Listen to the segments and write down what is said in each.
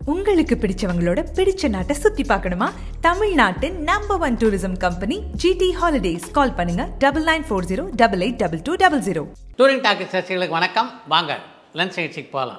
உங்களுக்கு பிடிச்சவங்களோட பிடிச்ச நாட்டை சுத்தி பார்க்கணுமா தமிழ்நாட்டின் number one tourism company GT holidays call பண்ணுங்க double nine four zero double eight double two double zero touring talkie ரசிகளுக்கு வணக்கம் வாங்க லன்ச் நிகழ்ச்சிக்கு போகலாம்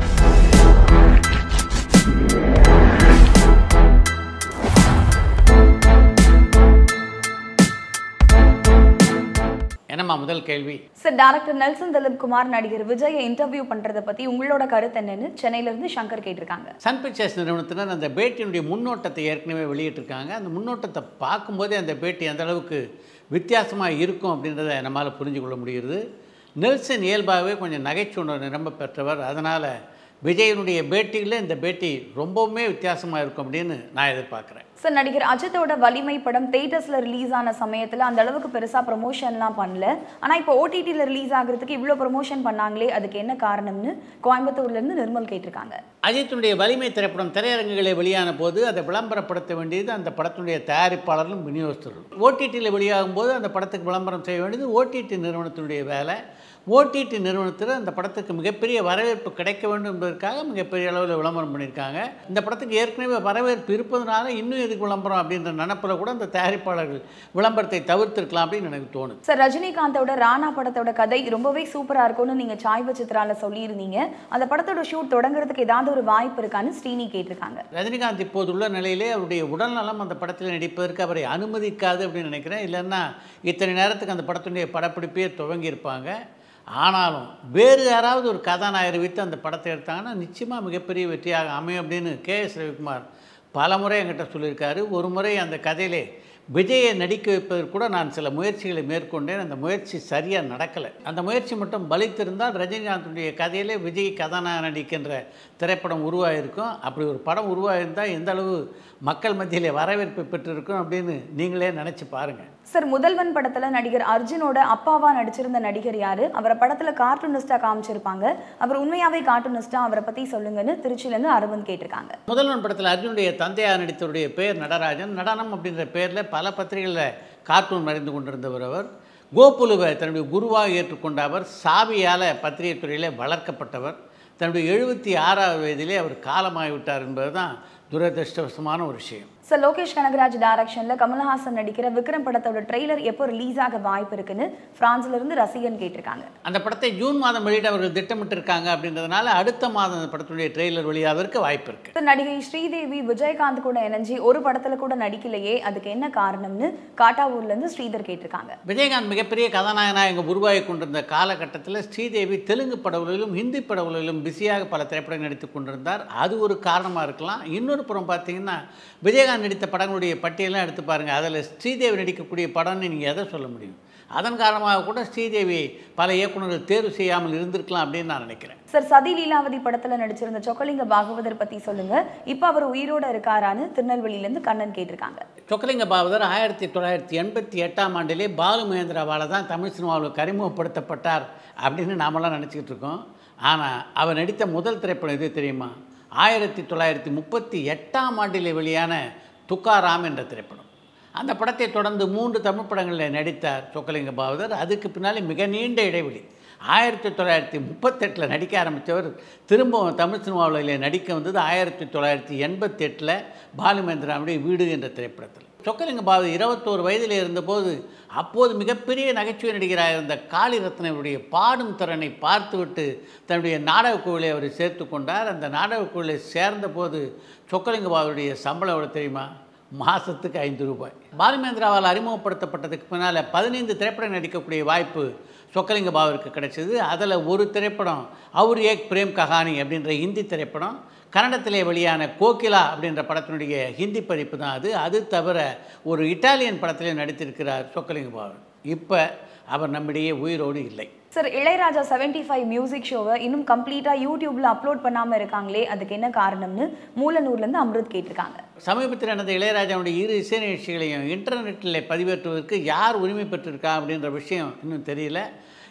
என்னம்மா முதல் கேள்வி சார் டைரக்டர் நெல்சன் திலீப் குமார் நடிகர் விஜயை இன்டர்வியூ பண்றத பத்தி உங்களோட கருத்து என்னன்னு சென்னையில இருந்து சங்கர் கேட்டிருக்காங்க சன் பிக்சர்ஸ் நிறுவனத்தினர் அந்த பேட்டியினுடைய முன்னோட்டத்தை ஏற்கனவே வெளியிட்டிருக்காங்க அந்த முன்னோட்டத்தை பார்க்கும்போதே அந்த பேட்டி எந்த அளவுக்கு வித்தியாசமாக இருக்கும் அப்படின்றத நம்மால் புரிஞ்சு கொள்ள முடிகிறது நெல்சன் இயல்பாகவே கொஞ்சம் நகைச்சுணர்வு நிரம்ப பெற்றவர் அதனால் விஜயனுடைய பேட்டியில் இந்த பேட்டி ரொம்பவுமே வித்தியாசமாக இருக்கும் அப்படின்னு நான் எதிர்பார்க்குறேன் சார் நடிகர் அஜித்தோட வலிமை படம் தேட்டர்ஸ்ல ரிலீஸ் ஆன சமயத்துல அந்த அளவுக்கு பெருசா ப்ரொமோஷன்லாம் பண்ணல ஆனா இப்போ ஓடிடில ரிலீஸ் ஆகுறதுக்கு இவ்வளவு ப்ரொமோஷன் பண்ணாங்களே அதுக்கு என்ன காரணம்னு கோயம்புத்தூர்ல இருந்து நிர்மல் கேட்டிருக்காங்க அஜித்துடைய வலிமை திரைப்படம் திரையரங்குகளில் வெளியான போது அதை விளம்பரப்படுத்த வேண்டியது அந்த படத்தினுடைய தயாரிப்பாளர்களும் விநியோகஸ்தர்களும் ஓடிடியில் வெளியாகும் போது அந்த படத்துக்கு விளம்பரம் செய்ய வேண்டியது ஓடிடி நிறுவனத்தினுடைய வேலை ஓடிடி நிறுவனத்தில் அந்த படத்துக்கு மிகப்பெரிய வரவேற்பு கிடைக்க வேண்டும் என்பதற்காக மிகப்பெரிய அளவில் விளம்பரம் பண்ணியிருக்காங்க இந்த படத்துக்கு ஏற்கனவே வரவேற்பு இருப்பதனால இன்னும் எதுக்கு விளம்பரம் அப்படின்ற நினப்பில் கூட அந்த தயாரிப்பாளர்கள் விளம்பரத்தை தவிர்த்திருக்கலாம் அப்படின்னு எனக்கு தோணுது சார் ரஜினிகாந்தோட ராணா படத்தோட கதை ரொம்பவே சூப்பரா இருக்கும்னு நீங்க சாய்வ சித்ரால சொல்லியிருந்தீங்க அந்த படத்தோட ஷூட் தொடங்குறதுக்கு ஏதாவது ஒரு வாய்ப்பு இருக்கான்னு ஸ்ரீனி கேட்டிருக்காங்க ரஜினிகாந்த் இப்போது உள்ள நிலையிலே அவருடைய உடல்நலம் அந்த படத்தில் நடிப்பதற்கு அவரை அனுமதிக்காது அப்படின்னு நினைக்கிறேன் இல்லைன்னா இத்தனை நேரத்துக்கு அந்த படத்தினுடைய படப்பிடிப்பே துவங்கியிருப்பாங்க ஆனாலும் வேறு யாராவது ஒரு கதாநாயகரை வைத்து அந்த படத்தை எடுத்தாங்கன்னா நிச்சயமாக மிகப்பெரிய வெற்றியாக அமையும் அப்படின்னு கே எஸ் ரவிக்குமார் பல முறை என்கிட்ட சொல்லியிருக்காரு ஒரு முறை அந்த கதையிலே விஜயை நடிக்க வைப்பதற்கு கூட நான் சில முயற்சிகளை மேற்கொண்டேன் அந்த முயற்சி சரியாக நடக்கலை அந்த முயற்சி மட்டும் பலித்திருந்தால் ரஜினிகாந்துடைய கதையிலே விஜய் கதாநாயகன் நடிக்கின்ற திரைப்படம் உருவாகிருக்கும் அப்படி ஒரு படம் உருவாகிருந்தால் எந்த அளவு மக்கள் மத்தியிலே வரவேற்பு பெற்றிருக்கும் அப்படின்னு நீங்களே நினச்சி பாருங்கள் சார் முதல்வன் படத்துல நடிகர் அர்ஜுனோட அப்பாவா நடிச்சிருந்த நடிகர் யாரு அவரை படத்துல கார்ட்டூனிஸ்டா காமிச்சிருப்பாங்க அவர் உண்மையாவே கார்ட்டூனிஸ்டா அவரை பத்தி சொல்லுங்கன்னு திருச்சியில இருந்து அரவிந்த் கேட்டிருக்காங்க முதல்வன் படத்தில் அர்ஜுனுடைய தந்தையார் நடித்தவருடைய பேர் நடராஜன் நடனம் அப்படின்ற பேரில் பல பத்திரிகைகளில் கார்ட்டூன் வரைந்து கொண்டிருந்தவர் அவர் கோகுலுவை தன்னுடைய குருவாக ஏற்றுக்கொண்ட அவர் சாவியால் பத்திரிகை துறையில் வளர்க்கப்பட்டவர் தன்னுடைய எழுபத்தி ஆறாவது வயதிலே அவர் காலமாகிவிட்டார் என்பது தான் துரதிருஷ்டவசமான ஒரு விஷயம் சார் லோகேஷ் கனகராஜ் டைரக்ஷன்ல கமல்ஹாசன் நடிக்கிற விக்ரம் படத்தோட ட்ரெய்லர் எப்போ ரிலீஸ் ஆக வாய்ப்பு இருக்குன்னு பிரான்ஸ்ல இருந்து ரசிகன் கேட்டிருக்காங்க அந்த படத்தை ஜூன் மாதம் வெளியிட அவர்கள் திட்டமிட்டிருக்காங்க அப்படின்றதுனால அடுத்த மாதம் அந்த படத்துடைய ட்ரெய்லர் வெளியாவதற்கு வாய்ப்பு இருக்குது சார் நடிகை ஸ்ரீதேவி விஜயகாந்த் கூட இணைஞ்சு ஒரு படத்துல கூட நடிக்கலையே அதுக்கு என்ன காரணம்னு காட்டாவூர்ல இருந்து ஸ்ரீதர் கேட்டிருக்காங்க விஜயகாந்த் மிகப்பெரிய கதாநாயகனாக இங்கே உருவாகி கொண்டிருந்த காலகட்டத்தில் ஸ்ரீதேவி தெலுங்கு படங்களிலும் ஹிந்தி படங்களிலும் பிஸியாக பல திரைப்படங்கள் நடித்து கொண்டிருந்தார் அது ஒரு காரணமாக இருக்கலாம் இன்னொரு புறம் பார்த்தீங்கன்னா விஜயகாந்த் நடித்த படங்களுடைய பட்டியலாம் எடுத்து பாருங்கள் அதில் ஸ்ரீதேவி நடிக்கக்கூடிய படம்னு நீங்கள் எதை சொல்ல முடியும் அதன் காரணமாக கூட ஸ்ரீதேவி பல இயக்குநர்கள் தேர்வு செய்யாமல் இருந்திருக்கலாம் அப்படின்னு நான் நினைக்கிறேன் சார் சதி லீலாவதி படத்துல நடிச்சிருந்த சொக்கலிங்க பாகவதர் பத்தி சொல்லுங்க இப்போ அவர் உயிரோட இருக்காரான்னு திருநெல்வேலியில இருந்து கண்ணன் கேட்டிருக்காங்க சொக்கலிங்க பாவதர் ஆயிரத்தி தொள்ளாயிரத்தி எண்பத்தி எட்டாம் ஆண்டிலே பாலு மகேந்திராவால் தான் தமிழ் சினிமாவில் அறிமுகப்படுத்தப்பட்டார் அப்படின்னு நாமெல்லாம் நினச்சிக்கிட்டு இருக்கோம் ஆனால் அவர் நடித்த முதல் திரைப்படம் எது தெரியுமா ஆயிரத்தி தொள்ளாயிரத்தி முப்பத்தி எட்டாம் ஆண்டிலே வெளியான துக்காராம் என்ற திரைப்படம் அந்த படத்தை தொடர்ந்து மூன்று தமிழ் படங்களில் நடித்தார் சொக்கலிங்க பாவதர் அதுக்கு பின்னாலே மிக நீண்ட இடைவெளி ஆயிரத்தி தொள்ளாயிரத்தி முப்பத்தெட்டில் நடிக்க ஆரம்பித்தவர் திரும்பவும் தமிழ் சினிமாவில் நடிக்க வந்தது ஆயிரத்தி தொள்ளாயிரத்தி எண்பத்தி எட்டில் பாலுமேந்திராவுடைய வீடு என்ற திரைப்படத்தில் சொக்கலிங்க பாவதி இருபத்தோரு வயதில் இருந்தபோது அப்போது மிகப்பெரிய நகைச்சுவை நடிகராக இருந்த காளிரத்னவருடைய பாடும் திறனை பார்த்துவிட்டு தன்னுடைய நாடகக் குழுவை அவர் சேர்த்து கொண்டார் அந்த நாடகக் குழுவை சேர்ந்த போது சொக்கலிங்க பாவருடைய சம்பளம் எவ்வளோ தெரியுமா மாதத்துக்கு ஐந்து ரூபாய் பாலுமேந்திராவால் அறிமுகப்படுத்தப்பட்டதுக்கு பின்னால் பதினைந்து திரைப்படம் நடிக்கக்கூடிய வாய்ப்பு சொக்கலிங்க பாவருக்கு கிடைச்சது அதில் ஒரு திரைப்படம் அவுர் ஏக் பிரேம் கஹானி அப்படின்ற ஹிந்தி திரைப்படம் கன்னடத்திலே வெளியான கோகிலா அப்படின்ற படத்தினுடைய ஹிந்தி பதிப்பு தான் அது அது தவிர ஒரு இட்டாலியன் படத்திலே நடித்திருக்கிறார் சொக்கலிங்க பாவன் இப்போ அவர் நம்மிடையே உயிரோடு இல்லை சார் இளையராஜா 75 ஃபைவ் மியூசிக் ஷோவை இன்னும் கம்ப்ளீட்டா யூடியூப்ல அப்லோட் பண்ணாம இருக்காங்களே அதுக்கு என்ன காரணம்னு மூலனூர்ல இருந்து அம்ருத் கேட்டிருக்காங்க சமீபத்தில் நடந்த இளையராஜாவுடைய இரு இசை நிகழ்ச்சிகளையும் இன்டர்நெட்டில் பதிவேற்றுவதற்கு யார் உரிமை பெற்றிருக்கா அப்படின்ற விஷயம் இன்னும் தெரியல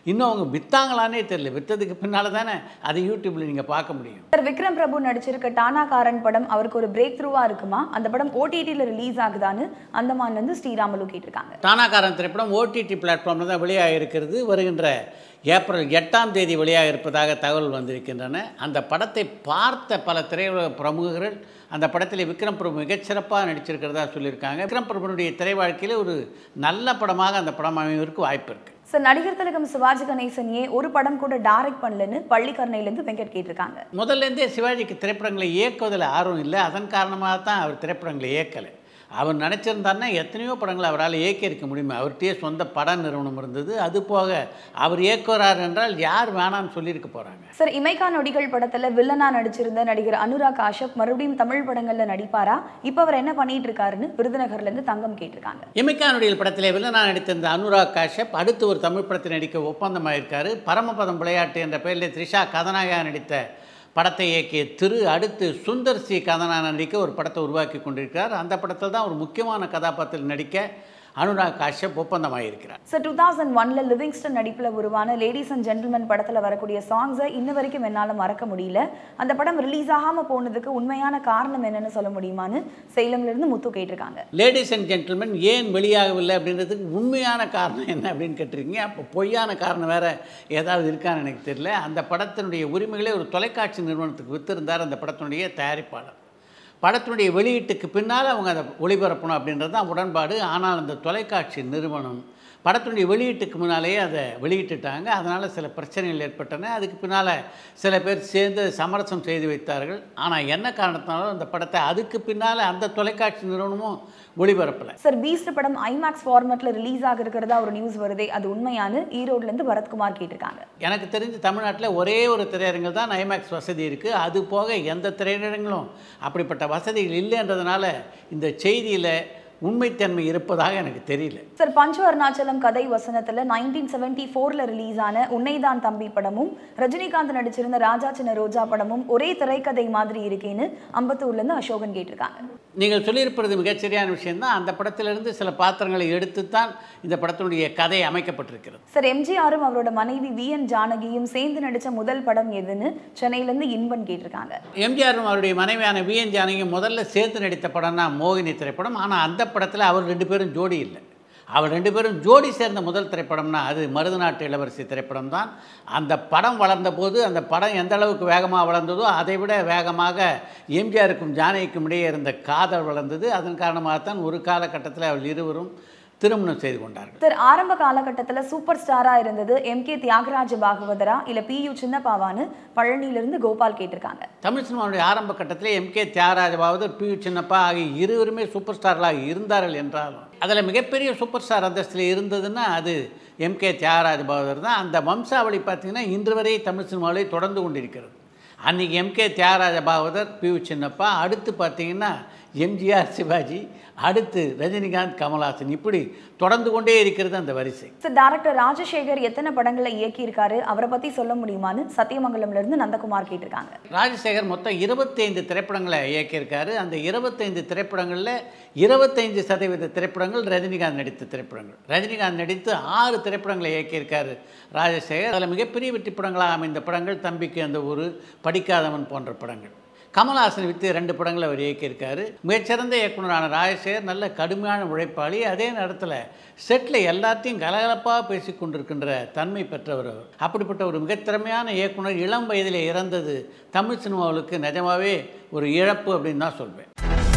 இன்னும் அவங்க விற்றாங்களானே தெரியல விற்றதுக்கு பின்னால் தானே அதை யூடியூப்பில் நீங்கள் பார்க்க முடியும் சார் விக்ரம் பிரபு நடிச்சிருக்க டானாகாரன் படம் அவருக்கு ஒரு பிரேக் த்ரூவா இருக்குமா அந்த படம் ஓடிடியில் ரிலீஸ் ஆகுதான்னு அந்தமான்ல இருந்து ஸ்ரீராமலு கேட்டிருக்காங்க தானாகாரன் திரைப்படம் ஓடிடி பிளாட்ஃபார்மில் தான் வெளியாக இருக்கிறது வருகின்ற ஏப்ரல் எட்டாம் தேதி வெளியாக இருப்பதாக தகவல் வந்திருக்கின்றன அந்த படத்தை பார்த்த பல திரையுலக பிரமுகர்கள் அந்த படத்தில் விக்ரம் பிரபு மிகச்சிறப்பாக நடிச்சிருக்கிறதா சொல்லியிருக்காங்க விக்ரம் பிரபுனுடைய திரை வாழ்க்கையில் ஒரு நல்ல படமாக அந்த படம் அமைவதற்கு வாய்ப்பு இருக்குது சார் நடிகர் திலகம் சிவாஜி கணேசன் ஏன் ஒரு படம் கூட டைரக்ட் பண்ணலன்னு பள்ளிக்கரணையிலேருந்து வெங்கட் கேட்டிருக்காங்க முதல்லேருந்தே சிவாஜிக்கு திரைப்படங்களை இயக்குவதில் ஆர்வம் இல்லை அதன் காரணமாக தான் அவர் திரைப்படங்களை இயக்கலை அவர் நினச்சிருந்தாருன்னா எத்தனையோ படங்களை அவரால் இயக்கியிருக்க முடியுமே அவர்கிட்டயே சொந்த பட நிறுவனம் இருந்தது அது போக அவர் இயக்குறார் என்றால் யார் வேணாம்னு சொல்லியிருக்க போகிறாங்க சார் இமைக்கா நொடிகள் படத்துல வில்லனா நடிச்சிருந்த நடிகர் அனுராக் காஷ்யப் மறுபடியும் தமிழ் படங்கள்ல நடிப்பாரா இப்போ அவர் என்ன பண்ணிட்டு இருக்காருன்னு விருதுநகர்ல இருந்து தங்கம் கேட்டிருக்காங்க இமைக்கானுடைய படத்தில் வில்லனா நடித்திருந்த அனுராக் காஷ்யப் அடுத்து ஒரு தமிழ் படத்தில் நடிக்க ஒப்பந்தமாயிருக்காரு பரமபதம் விளையாட்டு என்ற பெயரில் த்ரிஷா கதாநாயகா நடித்த படத்தை இயக்கிய திரு அடுத்து சுந்தர் சி கதாநாயகன் நடிக்க ஒரு படத்தை உருவாக்கி கொண்டிருக்கிறார் அந்த படத்தில் தான் ஒரு முக்கியமான கதாபாத்திரத்தில் நடிக்க அனுராக் காஷ்யப் ஒப்பந்தமாயிருக்கிறார் சார் டூ தௌசண்ட் ஒன்ல லிவிங்ஸ்டன் நடிப்புல உருவான லேடிஸ் அண்ட் ஜென்டில்மேன் படத்துல வரக்கூடிய சாங்ஸை இன்ன வரைக்கும் என்னால மறக்க முடியல அந்த படம் ரிலீஸ் ஆகாம போனதுக்கு உண்மையான காரணம் என்னன்னு சொல்ல முடியுமான்னு சேலம்ல இருந்து முத்து கேட்டிருக்காங்க லேடிஸ் அண்ட் ஜென்டில்மேன் ஏன் வெளியாகவில்லை அப்படின்றதுக்கு உண்மையான காரணம் என்ன அப்படின்னு கேட்டிருக்கீங்க அப்போ பொய்யான காரணம் வேறு ஏதாவது இருக்கான்னு எனக்கு தெரியல அந்த படத்தினுடைய உரிமைகளே ஒரு தொலைக்காட்சி நிறுவனத்துக்கு வித்திருந்தார் அந்த படத்தினுடைய தயாரிப்பாளர் படத்தினுடைய வெளியீட்டுக்கு பின்னால் அவங்க அதை ஒளிபரப்பணும் அப்படின்றது தான் உடன்பாடு ஆனால் அந்த தொலைக்காட்சி நிறுவனம் படத்தினுடைய வெளியீட்டுக்கு முன்னாலேயே அதை வெளியிட்டுட்டாங்க அதனால் சில பிரச்சனைகள் ஏற்பட்டன அதுக்கு பின்னால் சில பேர் சேர்ந்து சமரசம் செய்து வைத்தார்கள் ஆனால் என்ன காரணத்தினாலும் அந்த படத்தை அதுக்கு பின்னால் அந்த தொலைக்காட்சி நிறுவனமும் ஒளிபரப்பலை சார் பீஸ்ட் படம் ஐமேக்ஸ் ஃபார்மேட்ல ரிலீஸ் ஆக இருக்கிறதா ஒரு நியூஸ் வருதே அது உண்மையானு ஈரோட்ல இருந்து பரத்குமார் கேட்டிருக்காங்க எனக்கு தெரிஞ்சு தமிழ்நாட்டில் ஒரே ஒரு திரையரங்கில் தான் ஐமேக்ஸ் வசதி இருக்குது அது போக எந்த திரையரங்களும் அப்படிப்பட்ட வசதிகள் இல்லைன்றதுனால இந்த செய்தியில் உண்மைத்தன்மை இருப்பதாக எனக்கு தெரியல சார் பஞ்சு அருணாச்சலம் கதை வசனத்துல நைன்டீன் செவன்டி ஃபோர்ல ரிலீஸ் ஆன உன்னைதான் தம்பி படமும் ரஜினிகாந்த் நடிச்சிருந்த ராஜா சின்ன ரோஜா படமும் ஒரே திரைக்கதை மாதிரி இருக்கேன்னு அம்பத்தூர்ல இருந்து அசோகன் கேட்டிருக்காங்க நீங்கள் சொல்லியிருப்பது மிகச்சரியான விஷயம்தான் அந்த படத்திலிருந்து சில பாத்திரங்களை எடுத்து தான் இந்த படத்தினுடைய கதை அமைக்கப்பட்டிருக்கிறது சார் எம்ஜிஆரும் அவரோட மனைவி வி என் ஜானகியும் சேர்ந்து நடிச்ச முதல் படம் எதுன்னு சென்னையில இருந்து இன்பன் கேட்டிருக்காங்க எம்ஜிஆரும் அவருடைய மனைவியான வி என் ஜானகி முதல்ல சேர்த்து நடித்த படம்னா மோகினி திரைப்படம் ஆனால் அந்த படத்தில் அவர் ரெண்டு பேரும் ஜோடி இல்லை அவர் ரெண்டு பேரும் ஜோடி சேர்ந்த முதல் திரைப்படம்னா அது மருதநாட்டு இளவரசி திரைப்படம் தான் அந்த படம் வளர்ந்த போது அந்த படம் எந்த அளவுக்கு வேகமாக வளர்ந்ததோ அதை விட வேகமாக எம்ஜிஆருக்கும் ஜானகிக்கும் இடையே இருந்த காதல் வளர்ந்தது அதன் காரணமாகத்தான் ஒரு காலகட்டத்தில் அவர்கள் இருவரும் திருமணம் செய்து கொண்டார்கள் சார் ஆரம்ப காலகட்டத்துல சூப்பர் ஸ்டாரா இருந்தது எம் கே தியாகராஜ பாகவதரா இல்ல பி யு சின்னப்பாவான்னு பழனியில இருந்து கோபால் கேட்டிருக்காங்க தமிழ் சினிமாவுடைய ஆரம்ப கட்டத்தில் M K Thyagaraja Bhagavathar P U Chinnappa ஆகிய இருவருமே சூப்பர் ஸ்டார்களாக இருந்தார்கள் என்றாலும் அதில் மிகப்பெரிய சூப்பர் ஸ்டார் அந்தஸ்தில் இருந்ததுன்னா அது எம் கே தியாகராஜ பாவதர் தான் அந்த வம்சாவளி பார்த்திங்கன்னா இன்று வரை தமிழ் சினிமாவிலே தொடர்ந்து கொண்டிருக்கிறது அன்றைக்கி M K Thyagaraja Bhagavathar P U Chinnappa அடுத்து பார்த்தீங்கன்னா எம்ஜிஆர் சிவாஜி அடுத்து ரஜினிகாந்த் கமல்ஹாசன் இப்படி தொடர்ந்து கொண்டே இருக்கிறது அந்த வரிசை சார் டைரக்டர் ராஜசேகர் எத்தனை படங்களை இயக்கியிருக்காரு அவரை பத்தி சொல்ல முடியுமான்னு சத்தியமங்கலம்ல இருந்து நந்தகுமார் கேட்டிருக்காங்க ராஜசேகர் மொத்தம் இருபத்தைந்து திரைப்படங்களை இயக்கியிருக்காரு அந்த இருபத்தைந்து திரைப்படங்களில் இருபத்தைந்து சதவீத திரைப்படங்கள் ரஜினிகாந்த் நடித்த திரைப்படங்கள் ரஜினிகாந்த் நடித்து ஆறு திரைப்படங்களை இயக்கியிருக்காரு ராஜசேகர் அதில் மிகப்பெரிய வெற்றி படங்களாக அமைந்த படங்கள் தம்பிக்கு அந்த ஒரு படிக்காதவன் போன்ற படங்கள் கமல்ஹாசன் வித்து ரெண்டு படங்களை அவர் இயக்கியிருக்காரு மிகச்சிறந்த இயக்குனரான ராஜசேகர் நல்ல கடுமையான உழைப்பாளி அதே நேரத்தில் செட்டில் எல்லாத்தையும் கலகலப்பாக பேசி கொண்டிருக்கின்ற தன்மை பெற்றவர் அவர் அப்படிப்பட்ட ஒரு மிகத்திறமையான இயக்குனர் இளம் வயதிலே இறந்தது தமிழ் சினிமாவுக்கு நிஜமாவே ஒரு இழப்பு அப்படின்னு தான் சொல்வேன்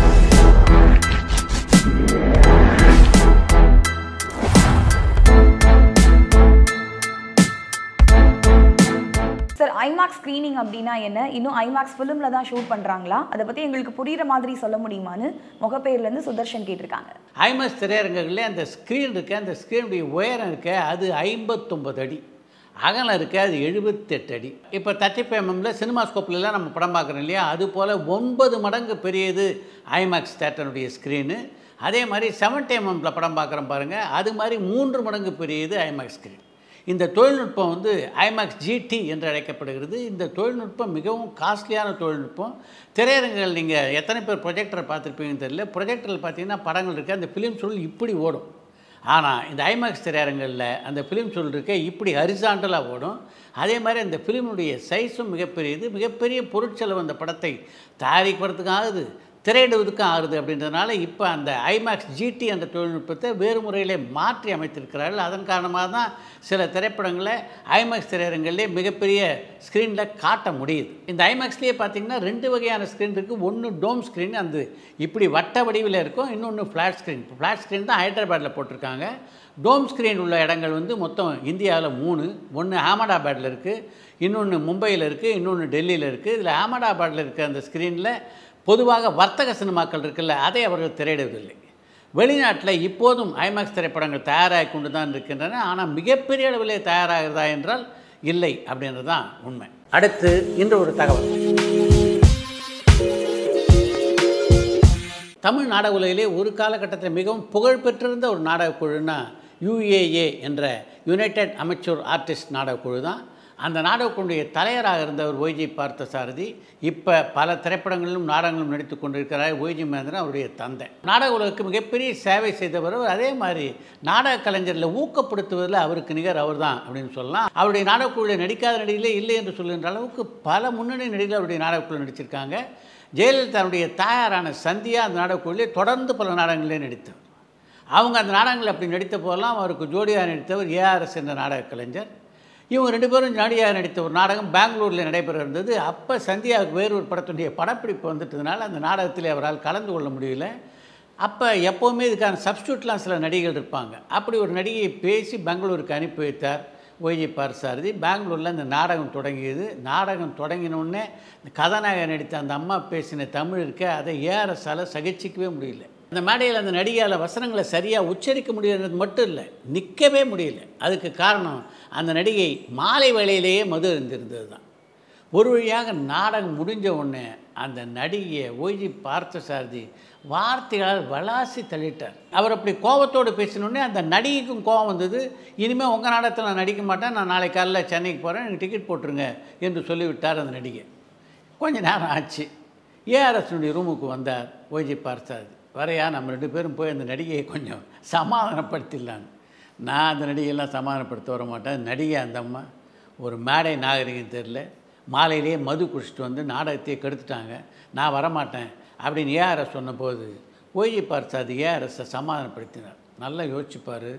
சார் ஐமேக்ஸ் ஸ்க்ரீனிங் அப்படின்னா என்ன இன்னும் ஐமேக்ஸ் ஃபிலிமில் தான் ஷூட் பண்ணுறாங்களா அதை பற்றி எங்களுக்கு புரியுற மாதிரி சொல்ல முடியுமான்னு முகப்பேர்லேருந்து சுதர்ஷன் கேட்டிருக்காங்க ஐமஸ் திரையரங்குகளில் அந்த ஸ்க்ரீன் இருக்கு அந்த ஸ்க்ரீனுடைய உயரம் இருக்க அது ஐம்பத்தொம்பது அடி அகலம் இருக்க அது எழுபத்தெட்டு அடி இப்போ தேர்ட்டி ஃபைவ் எம்எம்ல சினிமா ஸ்கோப்லலாம் நம்ம படம் பார்க்குறோம் இல்லையா அது போல் ஒன்பது மடங்கு பெரியது ஐமேக்ஸ் தேட்டருடைய ஸ்க்ரீனு அதே மாதிரி செவன்டி எம்எம்ல படம் பார்க்குறோம் பாருங்கள் அது மாதிரி மூன்று மடங்கு பெரியது ஐமேக்ஸ் ஸ்க்ரீன் இந்த தொழில்நுட்பம் வந்து ஐமேக்ஸ் ஜிடி என்று அழைக்கப்படுகிறது இந்த தொழில்நுட்பம் மிகவும் காஸ்ட்லியான தொழில்நுட்பம் திரையரங்குகள் நீங்கள் எத்தனை பேர் ப்ரொஜெக்டரை பார்த்துருப்பீங்கன்னு தெரியல ப்ரொஜெக்டரில் பார்த்தீங்கன்னா படங்கள் இருக்குது அந்த ஃபிலிம் சுருள் இப்படி ஓடும் ஆனால் இந்த ஐமேக்ஸ் திரையரங்களில் அந்த ஃபிலிம் சொல்லிருக்க இப்படி ஹரிசாண்டலாக ஓடும் அதே மாதிரி அந்த ஃபிலிமுடைய சைஸும் மிகப்பெரியது மிகப்பெரிய பொருட்செலவு அந்த படத்தை தயாரிக்கிறதுக்கும் ஆகுது திரையிடுவதற்கும் ஆகுது அப்படின்றதுனால இப்போ அந்த ஐமேக்ஸ் ஜிடி என்ற தொழில்நுட்பத்தை வேறு முறையிலே மாற்றி அமைத்திருக்கிறார்கள் அதன் காரணமாக தான் சில திரைப்படங்களை ஐமேக்ஸ் திரையரங்கிலே மிகப்பெரிய ஸ்க்ரீனில் காட்ட முடியுது இந்த ஐமேக்ஸ்லேயே பார்த்தீங்கன்னா ரெண்டு வகையான ஸ்க்ரீன் இருக்குது ஒன்று டோம் ஸ்க்ரீன் அந்த இப்படி வட்ட வடிவில் இருக்கும் இன்னொன்று ஃப்ளாட் ஸ்க்ரீன் ஃப்ளாட் ஸ்க்ரீன் தான் ஹைதராபாத்தில் போட்டிருக்காங்க டோம் ஸ்க்ரீன் உள்ள இடங்கள் வந்து மொத்தம் இந்தியாவில் மூணு ஒன்று அகமதாபாத்தில் இருக்குது இன்னொன்று மும்பையில் இருக்குது இன்னொன்று டெல்லியில் இருக்குது இதில் அகமதாபாத்தில் இருக்க அந்த ஸ்க்ரீனில் பொதுவாக வர்த்தக சினிமாக்கள் இருக்குல்ல அதை அவர்கள் திரையிடுவதில்லை வெளிநாட்டில் இப்போதும் ஐமேக்ஸ் திரைப்படங்கள் தயாராகி கொண்டு தான் இருக்கின்றன ஆனால் மிகப்பெரிய அளவிலே தயாராகிறதா என்றால் இல்லை அப்படின்றது தான் உண்மை அடுத்து இன்று ஒரு தகவல் தமிழ் நாடக உலகிலே ஒரு காலகட்டத்தில் மிகவும் புகழ்பெற்றிருந்த ஒரு நாடகக் குழுனா யுஏஏ என்ற யுனைடெட் அமெச்சூர் ஆர்டிஸ்ட் நாடகக் குழு தான் அந்த நாடகக்குழுடைய தலைவராக இருந்தவர் ஒய்ஜி பார்த்தசாரதி இப்போ பல திரைப்படங்களிலும் நாடகங்களும் நடித்து கொண்டிருக்கிறார் ஒய்ஜி மகேந்திரன் அவருடைய தந்தை நாடக உலகுக்கு மிகப்பெரிய சேவை செய்தவர் அதே மாதிரி நாடக கலைஞர்களை ஊக்கப்படுத்துவதில் அவருக்கு நிகர் அவர் தான் அப்படின்னு சொல்லலாம் அவருடைய நாடகக்குழுவில் நடிக்காத நடிகளே இல்லை என்று சொல்கின்ற அளவுக்கு பல முன்னணி நடிகர்கள் அவருடைய நாடகக்குழு நடிச்சிருக்காங்க ஜெயலலிதாவுடைய தாயாரான சந்தியா அந்த நாடகக்குழுவிலே தொடர்ந்து பல நாடகங்களிலே நடித்தவர் அவங்க அந்த நாடகங்கள் அப்படி நடித்த போதெல்லாம் அவருக்கு ஜோடியாக நடித்தவர் ஏஆர்எஸ் என்ற நாடக கலைஞர் இவங்க ரெண்டு பேரும் ஜோடியாக நடித்த ஒரு நாடகம் பெங்களூரில் நடைபெற இருந்தது அப்போ சந்தியாவுக்கு வேறு ஒரு படத்துடைய படப்பிடிப்பு வந்துட்டதுனால அந்த நாடகத்தில் அவரால் கலந்து கொள்ள முடியல அப்போ எப்போவுமே இதுக்கான சப்ஸ்டியூட்லாம் சில நடிகைகள் இருப்பாங்க அப்படி ஒரு நடிகையை பேசி பெங்களூருக்கு அனுப்பி வைத்தார் ஒய்ஜி பார்சாரதி பெங்களூரில் இந்த நாடகம் தொடங்கியது நாடகம் தொடங்கினோடனே இந்த கதாநாயகன் நடித்த அந்த அம்மா பேசின தமிழ் இருக்க அதை ஏஆர்எஸ்ஸால் சகிச்சிக்கவே முடியல அந்த மேடையில் அந்த நடிகையால் வசனங்களை சரியாக உச்சரிக்க முடியறது மட்டும் இல்லை நிற்கவே முடியல அதுக்கு காரணம் அந்த நடிகை மாலை வேளையிலேயே மது இருந்திருந்தது தான் ஒரு வழியாக நாடகம் முடிஞ்ச உடனே அந்த நடிகையை ஓய்ஜி பார்த்தசாரதி வார்த்தைகளால் வளாசி தள்ளிட்டார் அவர் அப்படி கோபத்தோடு பேசினோடனே அந்த நடிகைக்கும் கோபம் வந்தது இனிமேல் உங்கள் நாடகத்தில் நான் நடிக்க மாட்டேன் நான் நாளை காலைல சென்னைக்கு போகிறேன் எனக்கு டிக்கெட் போட்டுருங்க என்று சொல்லிவிட்டார் அந்த நடிகை கொஞ்ச நேரம் ஆச்சு ஏஆர்எஸ்னுடைய ரூமுக்கு வந்தார் ஓய்ஜி பார்த்தசாரதி வரையா நம்ம ரெண்டு பேரும் போய் அந்த நடிகையை கொஞ்சம் சமாதானப்படுத்திடலான்னு நான் அந்த நடிகையெல்லாம் சமாதானப்படுத்த வர மாட்டேன் நடிகை அந்த அம்மா ஒரு மேடை நாகரிகம் தெரில மாலையிலேயே மது குடிச்சிட்டு வந்து நாடகத்தையே கெடுத்துட்டாங்க நான் வரமாட்டேன் அப்படின்னு ஏஆர்எஸ் சொன்னபோது ஓய்ஜி பார்த்தாது ஏஆர்எஸை சமாதானப்படுத்தினார் நல்லா யோசிச்சுப்பார்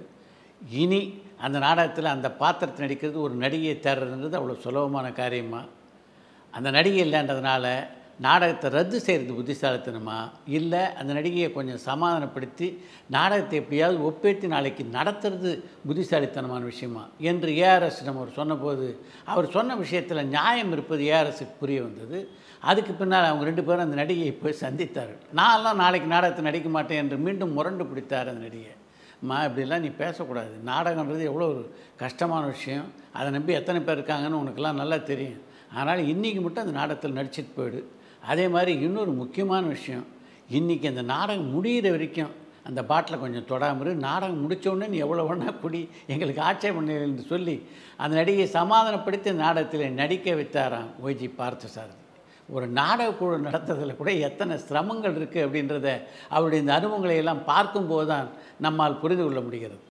இனி அந்த நாடகத்தில் அந்த பாத்திரத்தை நடிக்கிறது ஒரு நடிகையை தேடுறதுன்றது அவ்வளோ சுலபமான காரியமா அந்த நடிகை இல்லைன்றதுனால நாடகத்தை ரத்து செய்கிறது புத்திசாலித்தனமா இல்லை அந்த நடிகையை கொஞ்சம் சமாதானப்படுத்தி நாடகத்தை எப்படியாவது ஒப்பேற்றி நாளைக்கு நடத்துறது புத்திசாலித்தனமான விஷயமா என்று ஏஆர்எஸ்டம் அவர் சொன்னபோது அவர் சொன்ன விஷயத்தில் நியாயம் இருப்பது ஏஆர்எஸ்க்கு புரிய வந்தது அதுக்கு பின்னால் அவங்க ரெண்டு பேரும் அந்த நடிகையை போய் சந்தித்தார்கள் நான்லாம் நாளைக்கு நாடகத்தை நடிக்க மாட்டேன் என்று மீண்டும் முரண்டு பிடித்தார் அந்த நடிகை மா இப்படிலாம் நீ பேசக்கூடாது நாடகன்றது எவ்வளோ ஒரு கஷ்டமான விஷயம் அதை நம்பி எத்தனை பேர் இருக்காங்கன்னு உனக்கெல்லாம் நல்லா தெரியும் ஆனால் இன்றைக்கி மட்டும் அந்த நாடகத்தில் நடிச்சிட்டு போயிடு அதே மாதிரி இன்னொரு முக்கியமான விஷயம் இன்றைக்கி அந்த நாடகம் முடிகிற வரைக்கும் அந்த பாட்டில் கொஞ்சம் தொடாமரு நாடகம் முடிச்ச உடனே நீ எவ்வளோ வேணா குடி எங்களுக்கு ஆட்சேபம் இல்லை என்று சொல்லி அந்த நடிகையை சமாதானப்படுத்தி அந்த நாடகத்தில் நடிக்க வைத்தாராம் ஒய்ஜி பார்த்தசாரதி ஒரு நாடக குழு நடத்துறதுல கூட எத்தனை சிரமங்கள் இருக்குது அப்படின்றத அவருடைய இந்த அனுபவங்களை எல்லாம் பார்க்கும்போது தான் நம்மால் புரிந்து கொள்ள முடிகிறது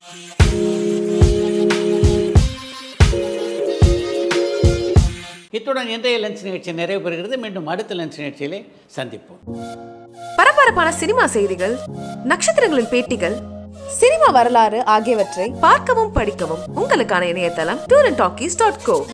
இத்துடன் இன்றைய லஞ்ச் நிகழ்ச்சி நிறைவு பெறுகிறது மீண்டும் அடுத்த லஞ்ச் நிகழ்ச்சியிலே சந்திப்போம் பரபரப்பான சினிமா செய்திகள் நட்சத்திரங்களின் பேட்டிகள் சினிமா வரலாறு ஆகியவற்றை பார்க்கவும் படிக்கவும் உங்களுக்கான இணையதளம் tour and talkies dot go